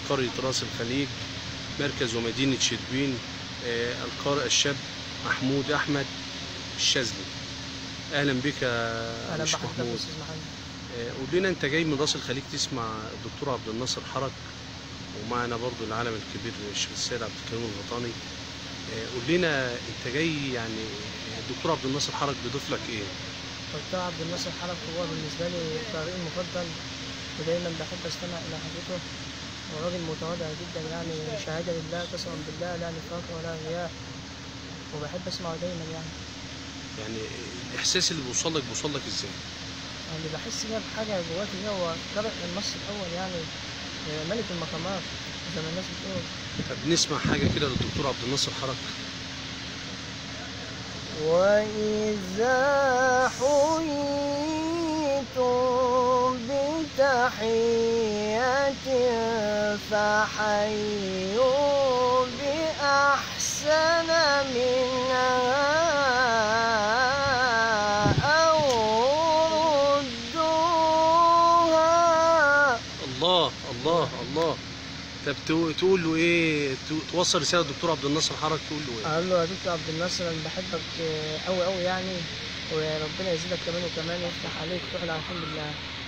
قرية راس الخليج مركز ومدينة شربين آه، القارئ الشاب محمود أحمد الشاذلي أهلا بك يا اهلا مش بحضرتك محمود استاذ محمد آه، قول لنا أنت جاي من راس الخليج تسمع الدكتور عبد الناصر حرج ومعنا برضو العالم الكبير الشيخ السيد عبد الكريم الغطاني آه، قول لنا أنت جاي يعني الدكتور عبد الناصر حرج بيضيف لك إيه؟ دكتور عبد الناصر حلب هو بالنسبه لي القارئ المفضل ودايما بحب استمع الى حديثه وراجل متواضع جدا يعني شهاده لله قسما بالله لا نفاق ولا رياء وبحب اسمعه دايما يعني يعني الإحساس اللي بيوصل لك بيوصل لك إزاي؟ يعني بحس كده بحاجه جواتي كده هو قارئ النص الاول يعني آه، ملك المقامات زي ما الناس بتقول طب نسمع حاجة كده للدكتور عبد الناصر حرج وإذا حييتم بتحية فحيوا بأحسن منها أو ردوها الله الله الله طب تو- تقول له ايه تو- توصل رساله للدكتور عبد الناصر حرج تقول له ايه قال له يا دكتور عبد الناصر انا بحبك قوي قوي يعني وربنا يزيدك كمان وكمان ويفتح عليك تروح العارفين بالله